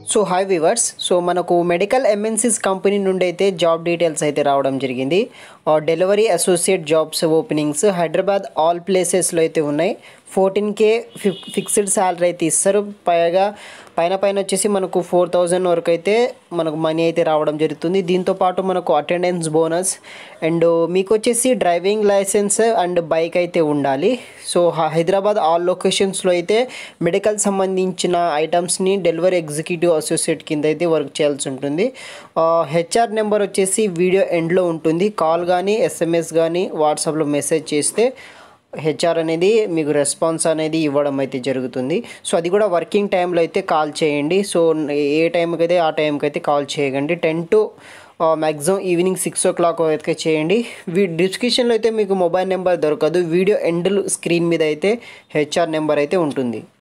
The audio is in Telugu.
సో హాయ్ వివర్స్ సో మనకు మెడికల్ ఎంఎన్సీస్ కంపెనీ నుండి అయితే జాబ్ డీటెయిల్స్ అయితే రావడం జరిగింది delivery associate jobs openings Hyderabad all ప్లేసెస్లో అయితే ఉన్నాయి fourteen K fix fixed salary అయితే ఇస్తారు పైగా పైన పైన వచ్చేసి మనకు ఫోర్ థౌజండ్ వరకు అయితే మనకు మనీ అయితే రావడం జరుగుతుంది దీంతో పాటు మనకు అటెండెన్స్ బోనస్ అండ్ మీకు వచ్చేసి డ్రైవింగ్ లైసెన్స్ అండ్ బైక్ అయితే ఉండాలి సో హ- హైదరాబాద్ ఆల్ లొకేషన్స్లో అయితే మెడికల్ సంబంధించిన ఐటమ్స్ని డెలివరీ ఎగ్జిక్యూటివ్ అసోసియేట్ కింద అయితే వర్క్ చేయాల్సి ఉంటుంది హెచ్ఆర్ నెంబర్ వచ్చేసి వీడియో ఎండ్లో ఉంటుంది కాల్ కానీ ఎస్ఎంఎస్ కానీ వాట్సాప్లో మెసేజ్ చేస్తే హెచ్ఆర్ అనేది మీకు రెస్పాన్స్ అనేది ఇవ్వడం అయితే జరుగుతుంది సో అది కూడా వర్కింగ్ టైంలో అయితే కాల్ చేయండి సో ఏ టైంకి అయితే ఆ టైంకి అయితే కాల్ చేయకండి ten to maximum evening six o'clock అయితే చేయండి వీ డిస్క్రిప్షన్లో అయితే మీకు మొబైల్ నెంబర్ దొరకదు వీడియో ఎండ్ స్క్రీన్ మీద అయితే హెచ్ఆర్ నెంబర్ అయితే ఉంటుంది